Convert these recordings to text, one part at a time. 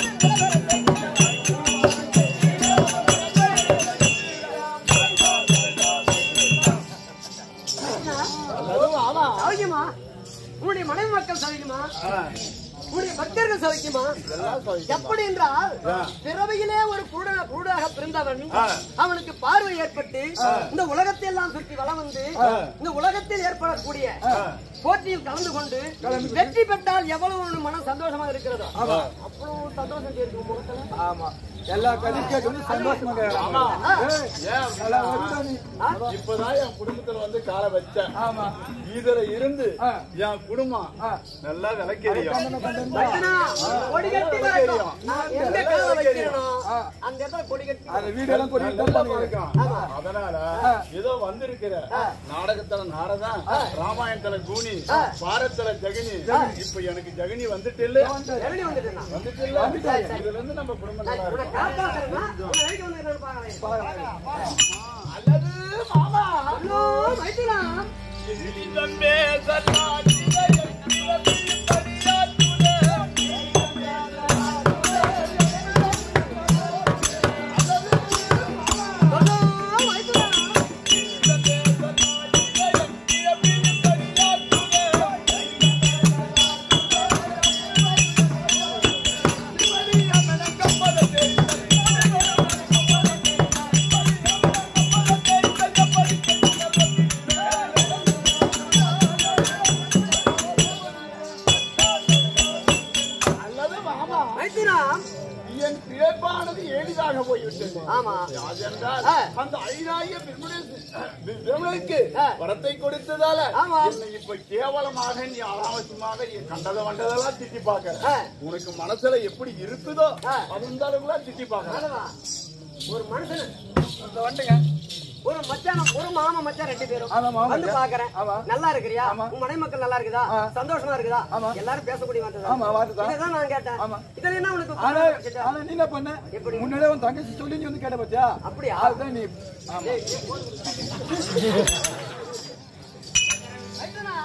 அதுவும் ஆமா சௌக்கியமா உன்னுடைய மனைவி மக்கள் சௌக்கியமா உன்னுடைய பக்தர்கள் சௌக்கியமா எப்படி என்றால் பிறவையிலே ஒரு குருட குருடாக பிறந்தவன் அவனுக்கு பார்வை ஏற்பட்டு இந்த உலகத்தை எல்லாம் சுற்றி வலம் வந்து இந்த உலகத்தில் ஏற்படக்கூடிய போட்டியில் கலந்து கொண்டு வெற்றி பெற்றால் எவ்வளவு ஒரு மனம் சந்தோஷமாக இருக்கிறதோ அவ்வளவு சந்தோஷம் இருக்கும் முகத்துல ஆமா எல்லா கதையும் கேட்கணும் சந்தோஷமாக ஆ. ஏன் நல்லா வருதா நீ? இப்பதான் என் குடும்பத்துல வந்து காலை வச்சேன் ஆமா இதுல இருந்து ஆ. என் குடும்பம் ஆ. நல்லா விளக்கேறியும் கண்டன கண்டன வைக்கணா, கொடி கட்டி வரட்டும். நான் எந்த காலை வைக்கிறேனோ, அந்த இடத்துல கொடி கட்டி அந்த வீடியோலாம் கொண்டு நல்லா போயிருக்கோம் பழக்கம். அதனால ஏதோ வந்திருக்கிற நாடகத்துல நாரதன் ராமாயணத்துல கூனி பாரத்துல ஜெகனி இப்ப எனக்கு ஜெகனி வந்துட்டு இல்ல எழுதி வந்துட்டேன் வந்துட்டு இல்ல இதுல இருந்து நம்ம குடும்பம் நல்லா இருக்கும் காப்பாத்துறேன்னா உன்னை எழுதி வந்துட்டேன்னு பாருங்க. அல்லது மாமா ஐயோ, வைத்தியனா. ஐயோ, வைத்தியனா. அல்லது மாமா வைத்தியனா. என் பிழைப்பானது எளிதாக போய்விட்டது ஆமா யாதென்றால், ஆ. அந்த ஐராய விமலுக்கு ஆ. வரத்தை கொடுத்ததால ஆமா. என்னை இப்ப கேவலமாக நீ அனாவசியமாக நீ கண்டத வண்டதெல்லாம் திட்டி பாக்க ஆ. உனக்கு மனசுல எப்படி இருக்குதோ ஆ. அது இந்த அளவுக்குலாம் திட்டி பாக்க நல்லதா? ஒரு மனுஷன் இந்த வந்துங்க ஒரு மச்சான் ஒரு மாமா மச்சான் ரெண்டு பேரும் ஆமா, மாமா வந்து மச்சான். பாக்குறேன் ஆமா. நல்லா இருக்கிறியா ஆமா. உன் மனை மக்கள் நல்லா இருக்குதா ஆ. சந்தோஷமா இருக்குதா ஆமா. எல்லாரும் பேசக்கூடிய வார்த்தை ஆமா, வார்த்தை தான். இதுதான் நான் கேட்டேன் ஆமா. இதுல என்ன உனக்கு ஆனா கோவம் வந்துச்சா? ஆனா நீ என்ன பண்ண எப்படி? முன்னாடியே உன் தங்கச்சி சொல்லி நீ வந்து கேட்ட பாத்தியா அப்படியா? அதுதான் நீ ஆமா ஏய், ஏய், போடு. வைத்தனா?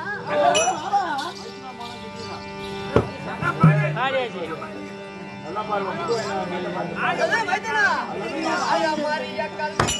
நல்லா பாருங்க அதான் வைத்தனா. ஆயா மாறிய கல்வி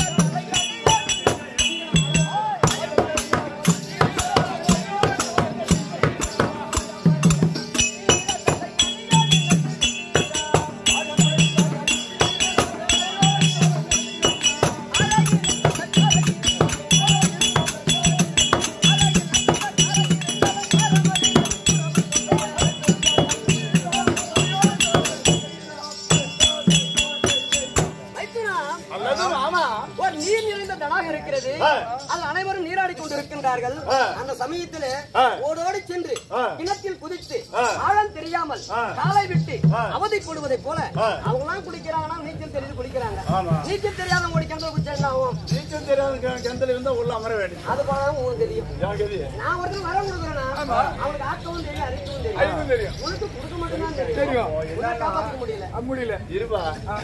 வைத்தனா. அல்லது மாமா ஒரு நீர் நிறைந்த தடாக இருக்கிறது ஆ. அது அனைவரும் நீராடி கொண்டிருக்கின்றார்கள் ஆ. அந்த சமயத்திலே ஆ. ஓடோடி சென்று ஆ. கிணற்றில் குதித்து ஆ. ஆழம் தெரியாமல் ஆ. காலை விட்டு ஆ. அவதிப்படுவதை போல ஆ. அவங்க எல்லாம் குளிக்கிறாங்கன்னா நீச்சல் தெரிஞ்சு குளிக்கிறாங்க ஆமா. நீச்சல் தெரியாதவங்க ஓடி கிணத்துல குடிச்சா என்ன ஆகும் நீச்சல் தெரியாத கெ- கிணத்துல இருந்தா உள்ள அமர வேண்டும் அது போல உங்களுக்கு தெரியும் ஏன் கதி நான் ஒருத்தர் வர கொடுக்குறேன்னா அவனுக்கு ஆக்கவும் தெரியும் அறிக்கவும் தெரியும் அதுவும் தெரியும் உனக்கு கொடுக்க மட்டும்தான் தெரியும் தெரியும் உன்னை காப்பாற்ற முடியல அது முடியல இருபா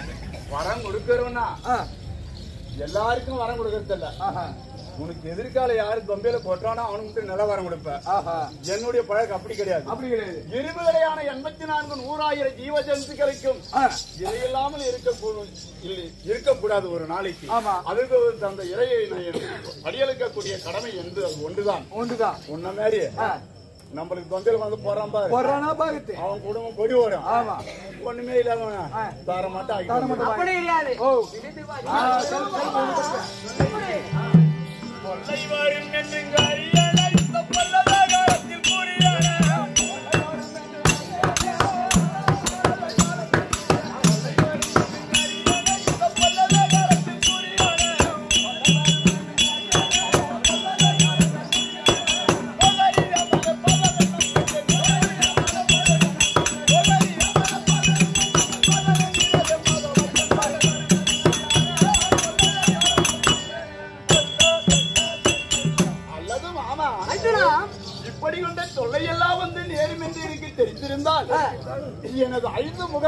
வரம் கொடுக்கறவனா ஆ எல்லாருக்கும் வரம் கொடுக்கறது இல்ல ஆஹா உனக்கு எதிர்கால யாரு பொம்பையில கொட்டுறானோ அவனுக்கு மட்டும் நில வரம் கொடுப்ப ஆஹா என்னுடைய பழக்கம் அப்படி கிடையாது அப்படி கிடையாது இருபதுலையான எண்பத்தி நான்கு நூறாயிரம் ஜீவ ஜந்துக்களுக்கும் ஆ இறையில்லாமல் இருக்கக்கூடும் இல்லை இருக்கக்கூடாது ஒரு நாளைக்கு ஆமா. அதுக்கு ஒரு அந்த இறையை படியளிக்கக்கூடிய கடமை என்று அது ஒன்றுதான் ஒன்றுதான் உன்ன மாதிரி ஆ நம்மளுக்கு தொந்தில் வந்து போறான் பாரு போடுறானா பாகத்து அவன் குடும்பம் கொடி ஓடும் ஆமா ஒண்ணுமே இல்லாம தார மாட்டேன் தார மாட்டேன். அப்படி கிடையாது ஓ இது வா, ஆ, சரி, சரி, சரி. எப்படி? அல்லது மாமா அர்ஜுனா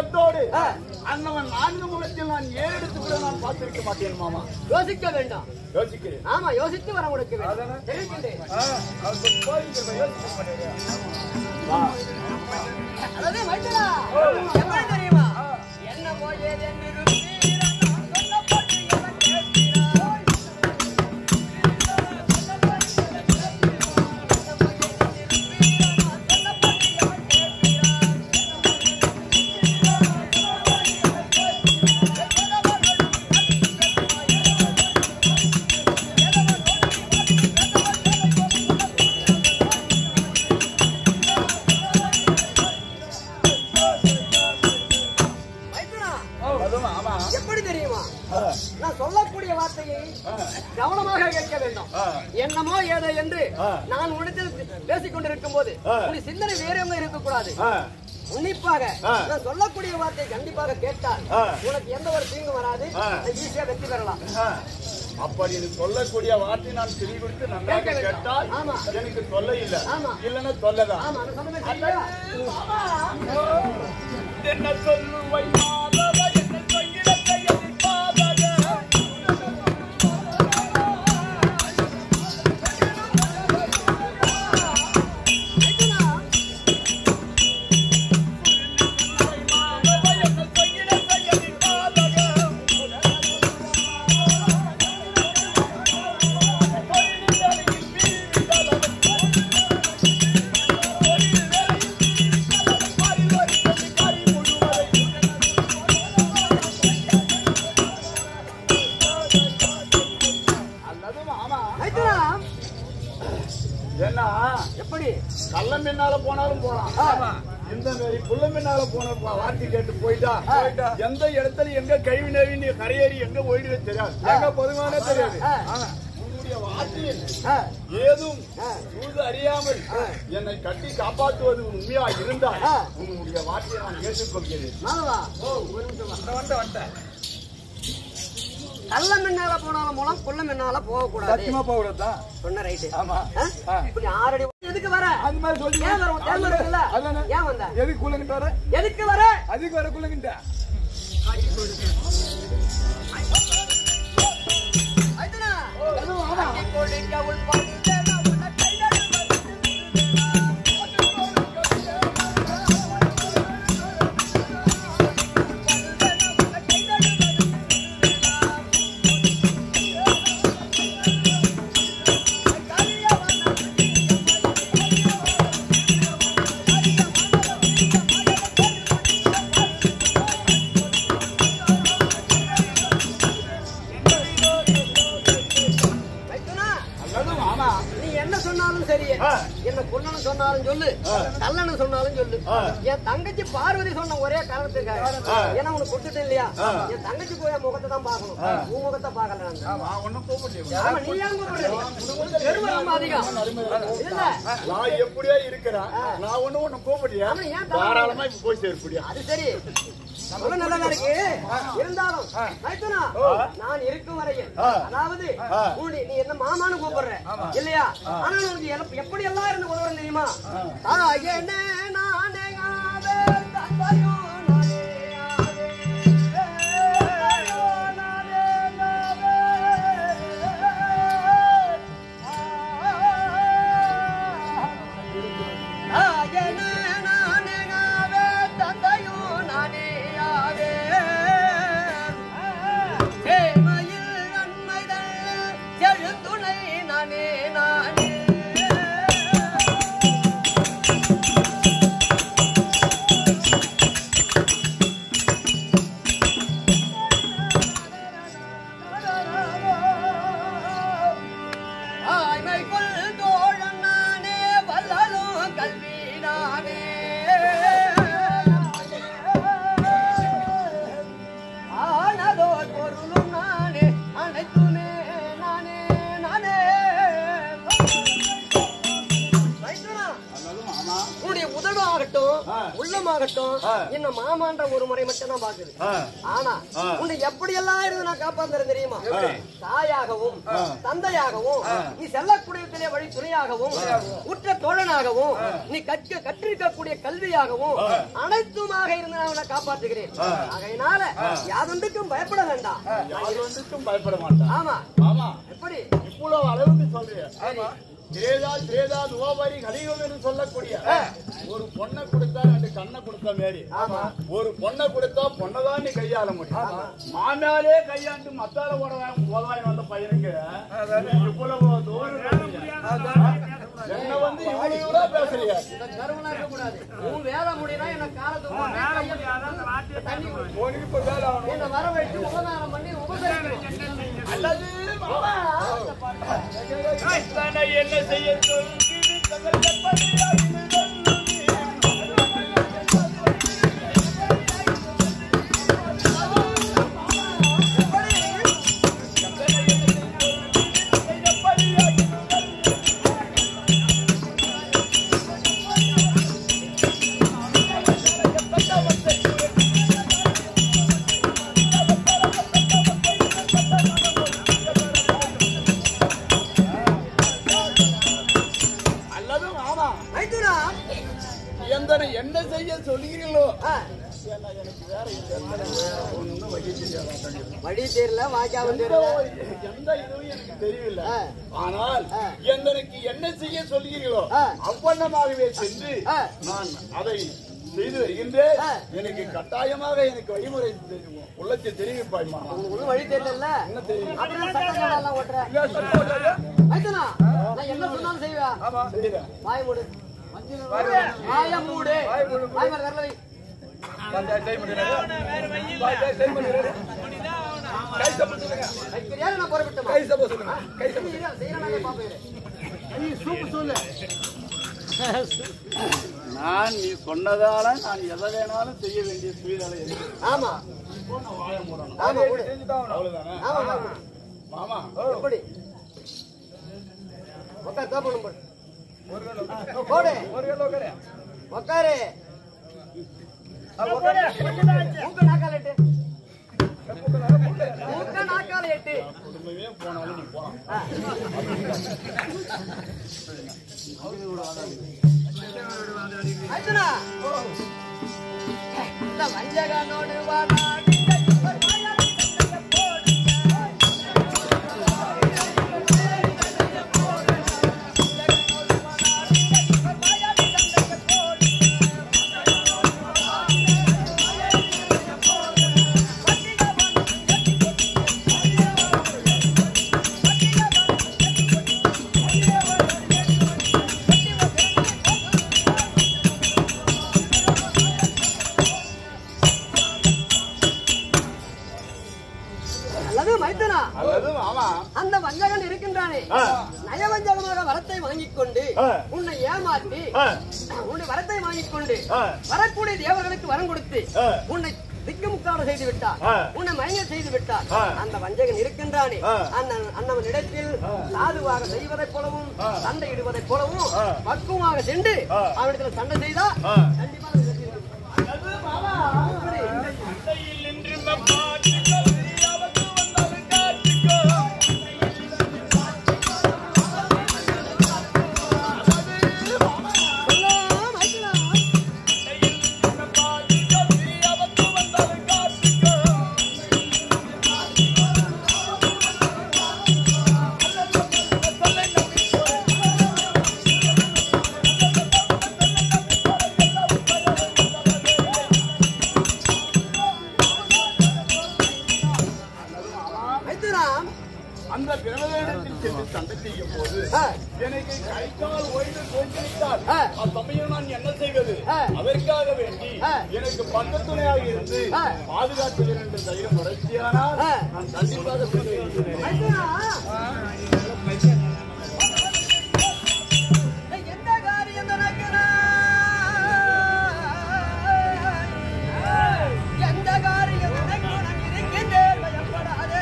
முகத்தோடு ஆ. அண்ணவன் நான்கு முகத்தில் நான் ஏறெடுத்து கூட நான் பார்த்திருக்க மாட்டேன் மாமா யோசிக்க வேண்டாம் யோசிக்கிறேன் ஆமா யோசித்து வர கொடுக்க வேண்டும் தெரிவிக்கின்றேன் அதாவது மைத்தலா எப்படி தெரியுமா என்ன போயது என்று சொல்லப்பட்டு எவன் கேட்கிறாய் மைத்துனா, அதுவும் ஆமா எப்படி தெரியுமா நான் சொல்லக்கூடிய வார்த்தையை கவனமாக கேட்க வேண்டும் ஆ. என்னமோ ஏதோ என்று ஆ. நான் உன்னிடத்தில் பேசிக் கொண்டிருக்கும் போது ஆ. உன் சிந்தனை வேறவங்க இருக்கக்கூடாது ஆ, உன்னிப்பாக ஆ. நான் சொல்லக்கூடிய வார்த்தையை கண்டிப்பாக கேட்டால் ஆ. உனக்கு எந்த ஒரு தீங்கும் வராது ஆ. ஈஸியா வெற்றி பெறலாம் ஆ. அப்படி நீ சொல்லக்கூடிய வார்த்தை நான் திரி கொடுத்து நன்றாக கேட்க வேண்டும். கேட்டால் ஆமா. எனக்கு தொல்லை இல்ல ஆமா. இல்லைன்னா தொல்லைதான் ஆமா நான் சொன்ன மாதிரி செய்யா? என்ன சொல்லுவை மாதவ, என்ன சொல்லிடத்தை எதிர்பார்த்தக. மைத்துனா, மாதவ, என்ன சொல்லிடத்தை எதிர்பார்த்தக. அல்லதும் ஆமா மைத்துனா, ஏன்னா எப்படி கள்ளம் பின்னால போனாலும் போலாம் இந்த மாதிரி புள்ள பின்னால போன பா- வார்த்தை கேட்டு போயிட்டா எந்த இடத்துல எங்க கழிவு நெறி நீ கரையேறி எங்க ஓடிவே தெரியாது எங்க பொதுவானே தெரியாது ஆ. உன்னுடைய வார்த்தையில் ஆ, ஏதும் சூது அறியாமல் என்னை கட்டி காப்பாற்றுவது உண்மையா இருந்தால் ஆ. உன்னுடைய வார்த்தையை நான் ஏற்றுக்கொள்கிறேன் மாதவா, ஒரு நிமிஷம் வா. கள்ள மின்னால போனாலும் மூலம் குள்ள மின்னால போகக்கூடாது சத்தியமா போகக்கூடாதுதான் சொன்ன ரைட்டு ஆமா ஆ? இப்படி ஆறடி எதுக்கு வர அந்த மாதிரி சொல்லி ஏன் வரும் தேர்வு இருக்குல்ல அதானே ஏன் வந்த எதுக்கு குள்ளங்கிட்ட வர எதுக்கு வர அதுக்கு வர குள்ளங்கிட்ட மைத்துனா, அடி கொடுக்க உன் படுதல உன்னை கைதடி மைத்துனா, அல்லதும் ஆமா நீ என்ன சொன்னாலும் சரி ஆ. என்ன கொல்லணும் சொன்னாலும் சொல்லு கல்லணும் சொன்னாலும் சொல்லு ஆ. என் தங்கச்சி பார்வதி சொன்ன ஒரே காரணத்துக்காக ஆ. ஏன்னா உனக்கு கொடுத்துட்டேன் இல்லையா ஆ. என் தங்கச்சி போய் முகத்தை தான் பார்க்கணும் உன் முகத்தை பார்க்கல நான். நான் ஒண்ணும் கூப்பிட்டேன் ஆமா நீ ஏன் கூப்பிடுற பெருமை அதிகம் இல்ல நான் எப்படியோ இருக்கிறேன் நான் ஒண்ணு ஒண்ணு கூப்பிட்டியா ஆமா, ஏன் தவறு? தாராளமா இப்ப போய் சேர்ப்பிடியா அது சரி சொல்ல நல்லதா இருக்கு இருந்தாலும் மைத்துனா நான் இருக்கும் வரையில் ஆ. அதாவது ஆ. உன்னுடைய நீ என்ன மாமான்னு கூப்பிடுற இல்லையா ஆனா உனக்கு எல்லாம் எப்படி எல்லாம் இருந்து உதவுறேன் தெரியுமா தாயனே நானே ஆவே, தந்தையோ நானே ஆவே. தந்தையோ நானே ஆவே. தாயனே நானே ஆவே, தந்தையோ நானே ஆவே. சேமையில் நன்மைதல் செழுந்துணை நானே நானே என்ன மாமான்ற ஒரு முறை மட்டும் தான் பாக்குது ஆ. ஆனா ஆ. உன்னை எப்படி எல்லாம் இருந்து நான் காப்பாத்துறேன் தெரியுமா தாயாகவும் தந்தையாகவும் நீ செல்லக்கூடியத்திலே வழி துணையாகவும் உற்ற தோழனாகவும் நீ கற்க கற்றிருக்கக்கூடிய கல்வியாகவும் அனைத்துமாக இருந்து நான் உன்னை காப்பாற்றுகிறேன் ஆகையினால யாதொன்றுக்கும் பயப்பட வேண்டாம் யார் வந்துட்டும் பயப்பட மாட்டான் ஆமா ஆமா எப்படி இவ்வளவு அளவுக்கு சொல்றீங்க திரேதா திரேதா நுவாபாரி கலியுகம் என்று சொல்லக்கூடிய ஒரு பொண்ணை கொடுத்தா ரெண்டு கண்ணை கொடுத்த மாரி ஒரு பொண்ணை கொடுத்தா பொண்ணதான் நீ கையாள முடியும் மாமியாரே கையாண்டு மத்தால உடவாய் உதவாய் வந்த பையனுக்கு இவ்வளவு தூரம் என்ன வந்து இவ்வளவு இவ்வளவு பேசுறீங்க இந்த கருவெல்லாம் இருக்கக்கூடாது உன் வேலை முடினா என்ன காலத்துக்கு தண்ணி கொடு. உனக்கு இப்ப வேலை ஆகணும் என்னை வர வச்சு உபகாரம் பண்ணி உபசரிக்கணும் அல்லது மாமா, தன்னை என்ன செய்ய சொல்கிறது தங்கள் எப்படி அல்லது மாமா மைத்துனா எந்தனை என்ன செய்ய சொல்கிறீர்களோ ஆ, ஒண்ணும் வகை தெரியாத வழி தெரியல வாய்க்காவும் தெரியல எந்த இதுவும் எனக்கு தெரியவில்லை ஆ. ஆனால் ஆ. எந்தனுக்கு என்ன செய்ய சொல்கிறீர்களோ ஆ. அவ்வண்ணமாகவே சென்று ஆ. நான் அதை செய்து வருகின்றேன் ஆ. எனக்கு கட்டாயமாக எனக்கு வழிமுறை தெரியும் உள்ளத்தை தெரிவிப்பாய் மாமா உனக்கு ஒண்ணும் வழி தெரியல என்ன தெரியும் அப்படியே சட்டங்கள் எல்லாம் ஓட்டுற மைத்துனா நான் என்ன சொன்னாலும் செய்வா ஆமா செய்கிறேன் வாய் மூடு வாய் வாய மூடு வாய் மூடு. வாய் மேல விரல வை பஞ்சாயத்து டைம் பண்ணிடுறாரு பஞ்சாயத்து டைம் பண்ணிடுறாரு கை சப்ப சொல்லுங்க வைக்கிறியா நான் புறப்பட்டுமா கை சப்ப சொல்லுங்க கை சப்ப செய்யறானே பாப்பேன் நான் நீ சொன்னதால நான் எதை வேணாலும் செய்ய வேண்டிய சூழ்நிலை இருக்கு ஆமா இப்போ நான் வாய மூடணும் ஆமா மூடு செஞ்சுதான் ஆகணும் அவ்வளவுதானே ஆமா ஆமா மாமா எப்படி உட்கார் தோப்பணும் போடு ஒரு வேலை போடு ஒரு வேலை உட்காரு உட்காரு அது உட்காரு மூக்க நாக்கால எட்டு மூக்க நாக்கால எட்டு குடும்பமே போனாலும் நீ போலாம் ஆ. அர்ஜுனா இந்த வஞ்சகனோடு வாதாடி ஒரு மாயாவி கண்ணைய போடு. அல்லது மைத்தனா அல்லது மாமா அந்த வஞ்சகன் இருக்கின்றானே ஆ. நயவஞ்சகமாக வரத்தை வாங்கிக் கொண்டு ஆ. உன்னை ஏமாற்றி ஆ. உன்னை வரத்தை வாங்கிக் கொண்டு ஆ. வரக்கூடிய தேவர்களுக்கு வரம் கொடுத்து ஆ. உன்னை திக்குமுக்காட செய்து விட்டார் ஆ. உன்னை மயங்க செய்து விட்டார் ஆ. அந்த வஞ்சகன் இருக்கின்றானே ஆ. அந்த அன்னவன் இடத்தில் சாதுவாக செய்வதைப் போலவும் சண்டை இடுவதைப் போலவும் ஆ. பக்குவமாக சென்று ஆ. அவனிடத்தில் சண்டை செய்தா ஆ. கண்டிப்பாக அது வெற்றி இருக்கும். அல்லது மாமா எப்படி? சண்டையில் நின்று பாட்டுக்கள் அவருக்கு வந்தாலும் காட்டுக்கோ சொல்லலாம், மைத்துனா. மைத்துனா. அந்த பிரமதேனத்தில் சென்று சண்டை செய்யும் போது ஆ. எனக்கு கை கால் ஓய்ந்து தோன்றிவிட்டால் ஆ. அச்சமயம் நான் என்ன செய்வது ஆ. அதற்காக வேண்டி ஆ. எனக்கு பக்கத்துணையாக இருந்து ஆ. பாதுகாத்துவேன் என்ற தைரியம் வளர்ச்சியானால் ஆ. நான் கண்டிப்பாக செய்வேன் மைத்துனா. எந்த காரியம் நடக்கிறாய்? எந்த காரியம் நடக்கும் நான் இருக்கின்றேன் பயப்படாதே.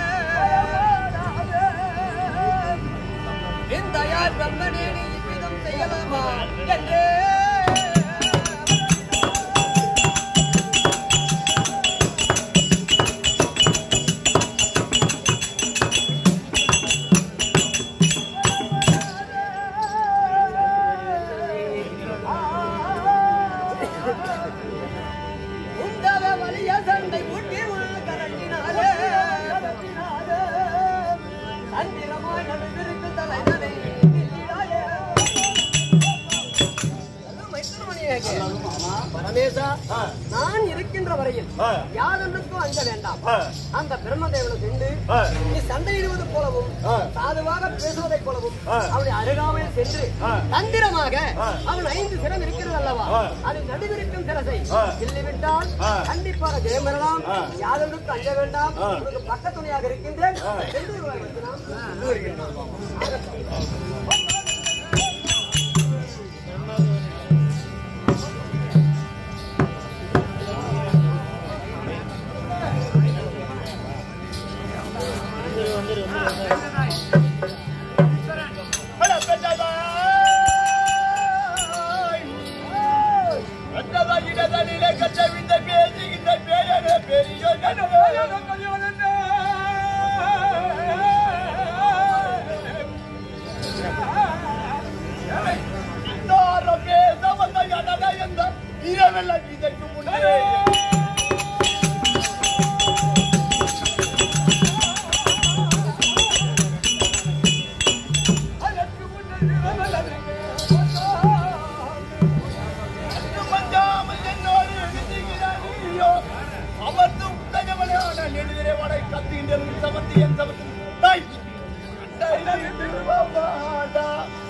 விந்தையார் பிரம்மனே நீ இவ்விதம் செய்யலாமா என்றே ஆ. யாதொன்றுக்கும் அஞ்ச வேண்டாம் ஆ. அந்த பிரம்மதேவனை சென்று ஆ. நீ சண்டையிடுவது போலவும் ஆ. சாதுவாக பேசுவதைப் போலவும் ஆ. அவனை அருகாமையில் சென்று ஆ. தந்திரமாக ஆ. அவன் ஐந்து சிரம் இருக்கிறது அல்லவா ஆ. அதில் நடுவிருக்கும் சிரசை ஆ. கிள்ளிவிட்டால் ஆ. கண்டிப்பாக ஜெயம் பெறலாம் ஆ. யாதொன்றுக்கு அஞ்ச வேண்டாம் ஆ. உனக்கு பக்க துணையாக இருக்கின்றேன் ஆ. என்று வருகிறான். வருகிறான். அட பெற்றதாய். பெற்றதாய் இடதனிலே கற்றவிந்த பேச்சு இந்த பேயனே பெரியோன் எனவேயனோ கலியோனே. இன்னார பேச வந்த யனட எந்த இரவெல்லாம் இதற்கு முன்னே அதற்கு முன்னே இரவெல்லாம் மஞ்சாமல் என்னோடு எழுதுகிறானியோ அமர்ந்து உத்தகவனான நெடுதிரை வடை கத்துகின்ற சமத்தி என் சமத்தி தாய் அண்டை திருவாடா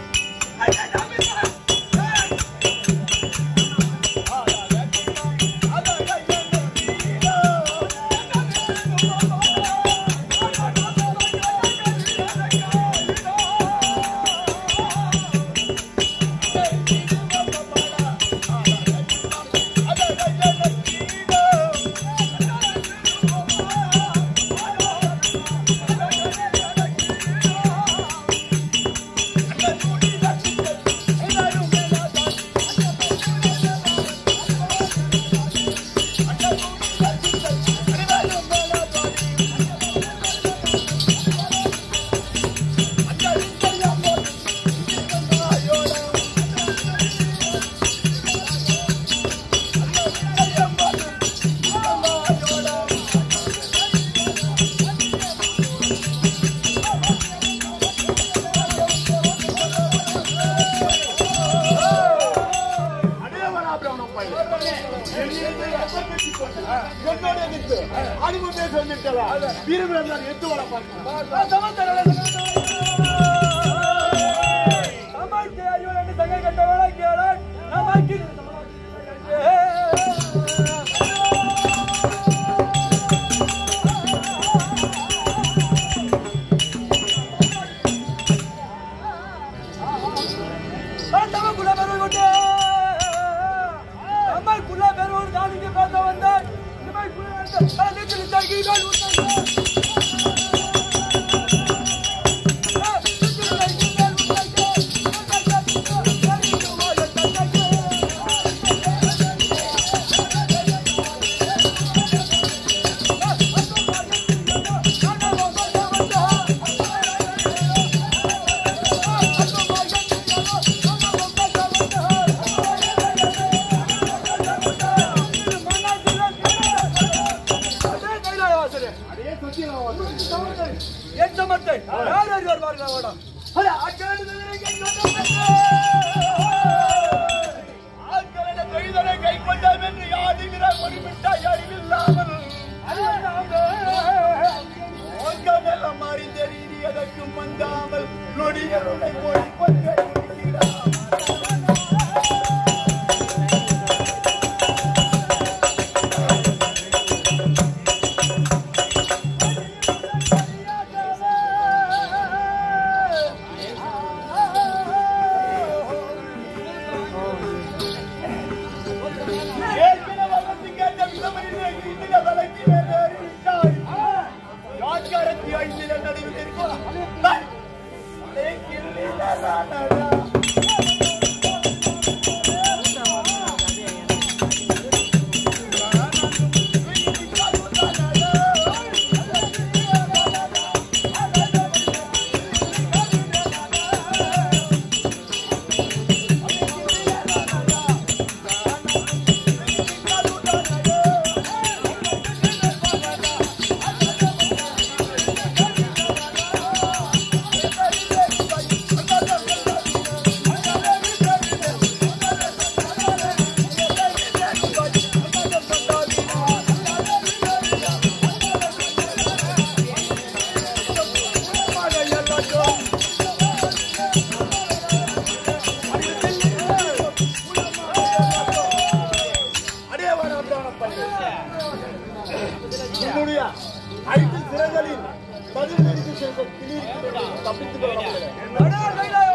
ஆட்களென கைதலை கை கொண்டாம் என்று யாருகிறார் ஒரு மிட்டாய் அறிவில்லாமல் ஓங்கமெல்லாம் அறிந்த ரீதி எதற்கும் வந்தாமல் நொடிகளுடைய மொழி கொள்கை முடிக்கிறார் ஏற்கனவே வந்து கேட்ட விதமறிந்து இந்த தலைக்கு மேலேறி விட்டாய். யாழ்காரத்தி ஐந்தில நடுவில் இருக்கும். டேய், டேய், கிள்ளிடலாடா. ஐந்து சிறைகளில் பதினெட்டு சென்ற கிளியிற்கு தப்பித்துக் கொள்ள முடியல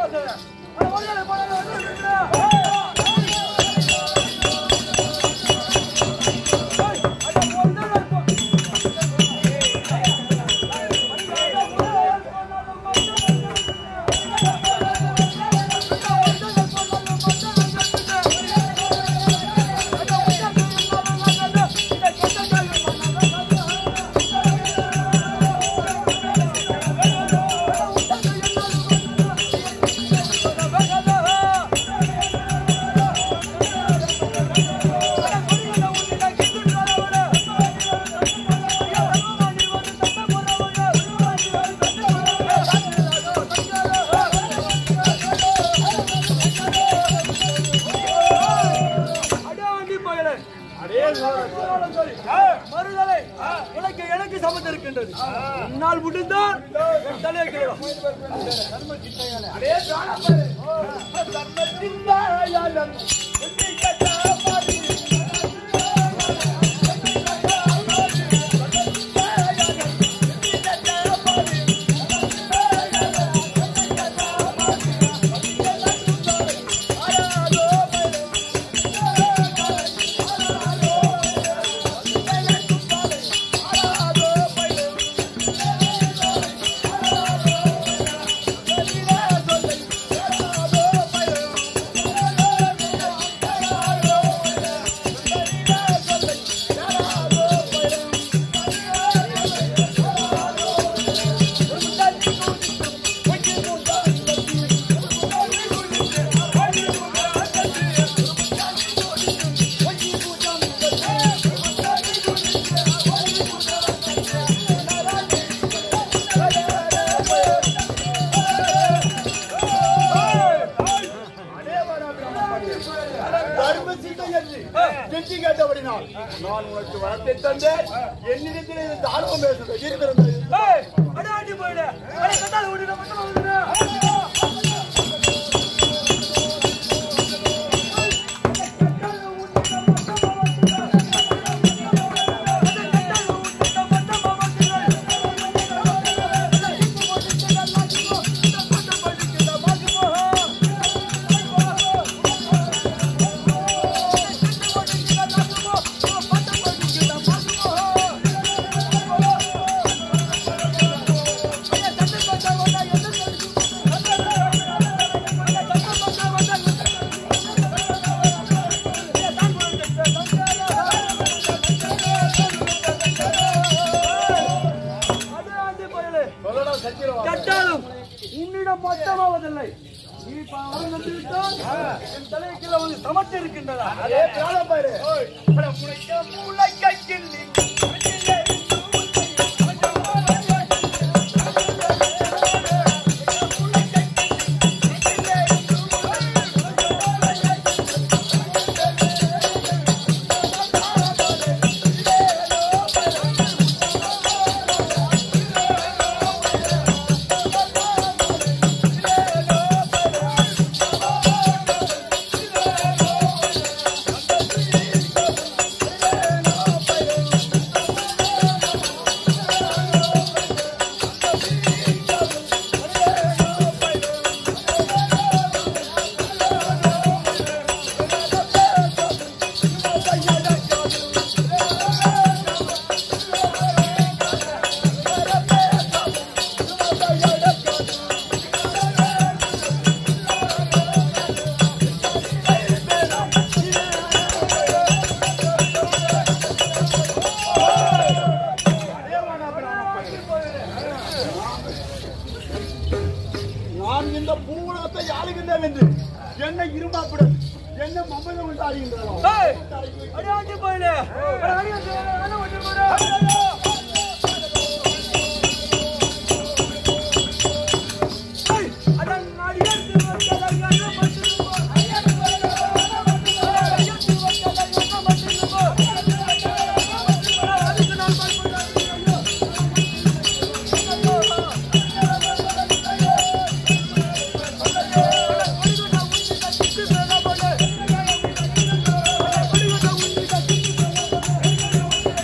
மறுதலை எனக்கு எனக்கு சம்மந்தம் இருக்கின்றது உன்னால் முடிந்தால் என் தலையை கீழே தர்ம சிந்தை என்று கெஞ்சி கேட்டபடினால் நான் உனக்கு வரத்தை தந்தேன் என்னிடத்தில் இது தாழ்வம் பேசுவது இருக்கிறது அடாடி போயிடு அடே கட்டாத விடுடா மட்டும் வந்துடா அடாடி போயிடு சொல்லடா சத்திரவா கட்டாலும் உன்னிடம் மொத்தமாவதில்லை நீ பாவம் வந்துவிட்டால் என் தலைக்கீழ வந்து சமத்து இருக்கின்றதா அதே பிராணம் பாரு நான் இந்த பூவுலகத்தை ஆளுகின்றேன் என்று என்ன இருமாப்புடன் என்ன மம்மதம் என்று ஆடுகின்றனோ அடாடி போயிடு அடாடி ஆ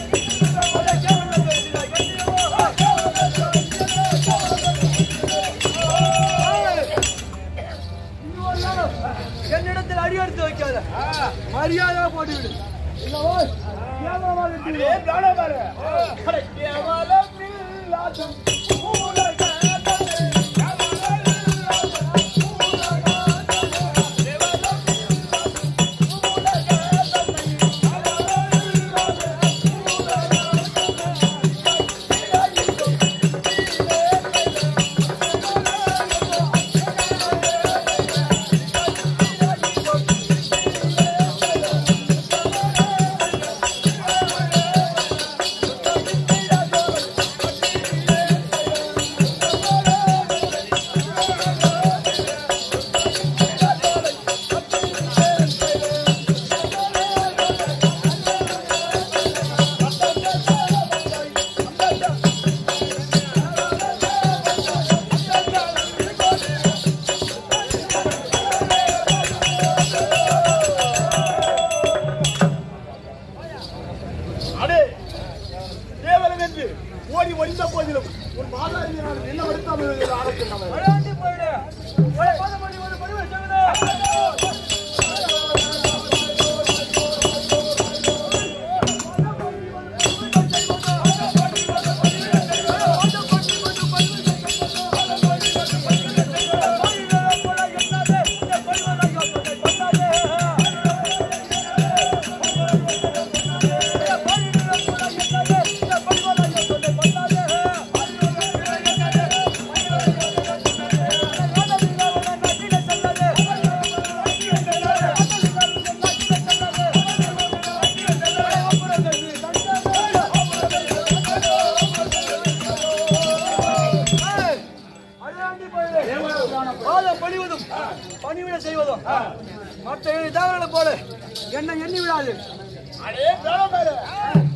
ஓடி ஒழிந்த போதிலும் உன் மாதாஜி நான் என்ன வருத்தாமல் ஆரம்பிக்கின்றவன் விளையாண்டி போயிடு உங்களை பாதம் பண்ணி ஒரு பணிவை செய்வது அடையாண்டி போயிடு பாதம் பணிவதும் பணிவிட செய்வதும் மற்ற தேவர்களை போல என்ன எண்ணி விடாது அடே வேலை